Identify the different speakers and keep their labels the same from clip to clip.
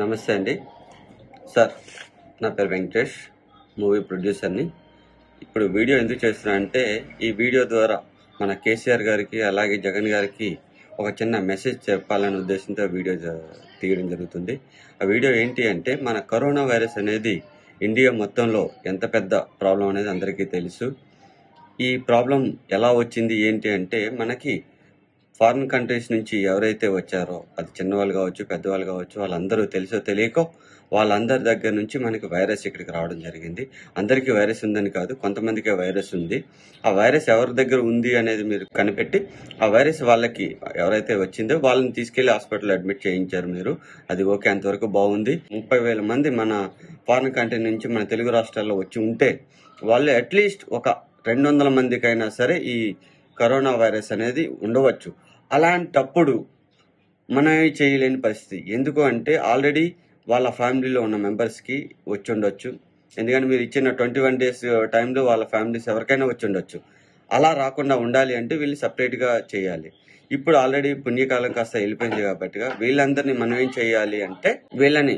Speaker 1: నమస్తే అండి సార్ నా పేరు వెంకటేష్ మూవీ ప్రొడ్యూసర్ని ఇప్పుడు వీడియో ఎందుకు చేస్తున్నా అంటే ఈ వీడియో ద్వారా మన కేసీఆర్ గారికి అలాగే జగన్ గారికి ఒక చిన్న మెసేజ్ చెప్పాలనే ఉద్దేశంతో వీడియో జ- తీయడం జరుగుతుంది ఆ వీడియో ఏంటి అంటే మన కరోనా వైరస్ అనేది ఇండియా మొత్తంలో ఎంత పెద్ద ప్రాబ్లం అనేది అందరికీ తెలుసు ఈ ప్రాబ్లం ఎలా వచ్చింది ఏంటి అంటే మనకి ఫారిన్ కంట్రీస్ నుంచి ఎవరైతే వచ్చారో అది చిన్నవాళ్ళు కావచ్చు పెద్దవాళ్ళు కావచ్చు వాళ్ళందరూ తెలుసో తెలియకో వాళ్ళందరి దగ్గర నుంచి మనకి వైరస్ ఇక్కడికి రావడం జరిగింది అందరికీ వైరస్ ఉందని కాదు కొంతమందికి వైరస్ ఉంది ఆ వైరస్ ఎవరి దగ్గర ఉంది అనేది మీరు కనిపెట్టి ఆ వైరస్ వాళ్ళకి ఎవరైతే వచ్చిందో వాళ్ళని తీసుకెళ్లి హాస్పిటల్ అడ్మిట్ చేయించారు మీరు అది ఓకే అంతవరకు బాగుంది ముప్పై వేల మంది మన ఫారిన్ కంట్రీ నుంచి మన తెలుగు రాష్ట్రాల్లో వచ్చి ఉంటే వాళ్ళు అట్లీస్ట్ ఒక రెండు వందల మందికైనా సరే ఈ కరోనా వైరస్ అనేది ఉండవచ్చు అలాంటప్పుడు మనం ఏమీ చేయలేని పరిస్థితి ఎందుకు అంటే ఆల్రెడీ వాళ్ళ ఫ్యామిలీలో ఉన్న మెంబర్స్కి వచ్చి ఉండొచ్చు ఎందుకంటే మీరు ఇచ్చిన ట్వంటీ వన్ డేస్ టైంలో వాళ్ళ ఫ్యామిలీస్ ఎవరికైనా వచ్చి ఉండొచ్చు అలా రాకుండా ఉండాలి అంటే వీళ్ళు సపరేట్గా చేయాలి ఇప్పుడు ఆల్రెడీ పుణ్యకాలం కాస్త వెళ్ళిపోయింది కాబట్టి వీళ్ళందరినీ మనం ఏం చేయాలి అంటే వీళ్ళని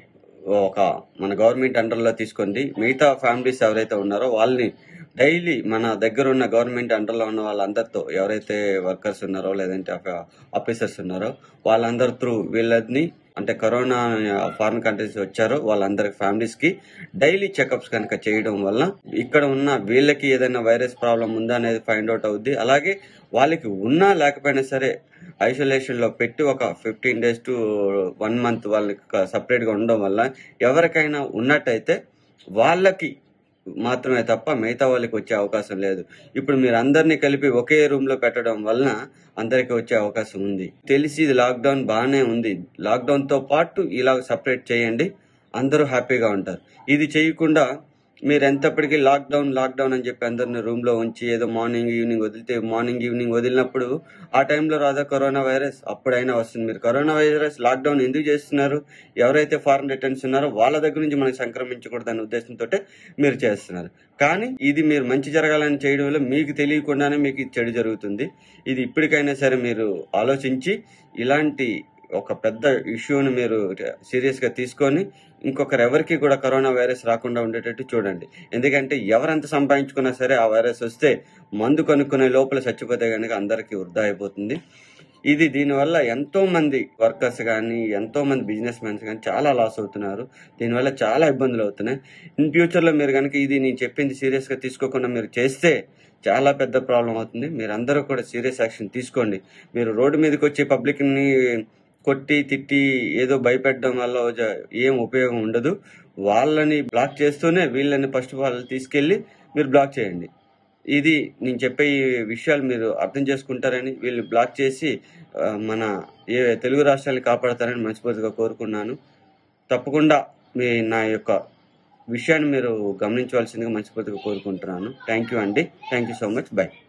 Speaker 1: ఒక మన గవర్నమెంట్ అండర్లో తీసుకుంది మిగతా ఫ్యామిలీస్ ఎవరైతే ఉన్నారో వాళ్ళని డైలీ మన దగ్గర ఉన్న గవర్నమెంట్ అండర్లో ఉన్న వాళ్ళందరితో ఎవరైతే వర్కర్స్ ఉన్నారో లేదంటే ఆఫీసర్స్ ఉన్నారో వాళ్ళందరి త్రూ వీళ్ళని అంటే కరోనా ఫారిన్ కంట్రీస్ వచ్చారో వాళ్ళందరి ఫ్యామిలీస్ కి డైలీ చెకప్స్ కనుక చేయడం వల్ల ఇక్కడ ఉన్న వీళ్ళకి ఏదైనా వైరస్ ప్రాబ్లం ఉందా అనేది ఫైండ్ అవుట్ అవుద్ది అలాగే వాళ్ళకి ఉన్నా లేకపోయినా సరే ఐసోలేషన్ లో పెట్టి ఒక fifteen days to one month వాళ్ళకి సపరేట్ గా ఉండడం వల్ల ఎవరికైనా ఉన్నట్టయితే వాళ్ళకి మాత్రమే తప్ప మిగతా వాళ్ళకి వచ్చే అవకాశం లేదు ఇప్పుడు మీరు అందరినీ కలిపి ఒకే రూమ్ లో పెట్టడం వలన అందరికి వచ్చే అవకాశం ఉంది తెలిసి ఇది లాక్డౌన్ బాగానే ఉంది లాక్డౌన్ తో పాటు ఇలా సపరేట్ చేయండి అందరూ హ్యాపీగా ఉంటారు ఇది చేయకుండా మీరు ఎంతప్పటికీ లాక్డౌన్ లాక్డౌన్ అని చెప్పి అందరిని రూమ్ లో ఉంచి ఏదో మార్నింగ్ ఈవినింగ్ వదిలితే మార్నింగ్ ఈవినింగ్ వదిలినప్పుడు ఆ టైంలో రాదా కరోనా వైరస్ అప్పుడైనా వస్తుంది మీరు కరోనా వైరస్ లాక్డౌన్ ఎందుకు చేస్తున్నారు ఎవరైతే ఫారెన్ రిటర్న్స్ ఉన్నారో వాళ్ళ దగ్గర నుంచి మనకి సంక్రమించకూడదనే ఉద్దేశంతో మీరు చేస్తున్నారు కానీ ఇది మీరు మంచి జరగాలని చేయడం వల్ల మీకు తెలియకుండానే మీకు ఇది చెడు జరుగుతుంది ఇది ఇప్పటికైనా సరే మీరు ఆలోచించి ఇలాంటి ఒక పెద్ద ఇష్యూని మీరు సీరియస్ గా తీసుకొని ఇంకొకరు ఎవరికి కూడా కరోనా వైరస్ రాకుండా ఉండేటట్టు చూడండి ఎందుకంటే ఎవరెంత సంపాదించుకున్నా సరే ఆ వైరస్ వస్తే మందు కొనుక్కునే లోపల చచ్చిపోతే కనుక అందరికీ వృధా అయిపోతుంది ఇది దీనివల్ల ఎంతో మంది వర్కర్స్ కానీ ఎంతో మంది బిజినెస్ మెన్స్ కానీ చాలా లాస్ అవుతున్నారు దీనివల్ల చాలా ఇబ్బందులు అవుతున్నాయి ఇన్ ఫ్యూచర్ లో మీరు కనుక ఇది నేను చెప్పింది సీరియస్ గా తీసుకోకుండా మీరు చేస్తే చాలా పెద్ద ప్రాబ్లం అవుతుంది మీరు అందరూ కూడా సీరియస్ యాక్షన్ తీసుకోండి మీరు రోడ్డు మీదకి వచ్చి పబ్లిక్ ని కొట్టి తిట్టి ఏదో భయపెట్టడం వల్ల జ- ఏం ఉపయోగం ఉండదు వాళ్ళని బ్లాక్ చేస్తూనే వీళ్ళని ఫస్ట్ ఆఫ్ ఆల్ తీసుకెళ్లి మీరు బ్లాక్ చేయండి ఇది నేను చెప్పే ఈ విషయాలు మీరు అర్థం చేసుకుంటారని వీళ్ళు బ్లాక్ చేసి ఆ, మన ఏ తెలుగు రాష్ట్రాలు కాపాడతారని మనస్ఫూర్తిగా కోరుకున్నాను తప్పకుండా మీ నా యొక్క విషయాన్ని మీరు గమనించవలసిందిగా మనస్ఫూర్తిగా కోరుకుంటున్నాను థ్యాంక్ యూ అండి thank you so much by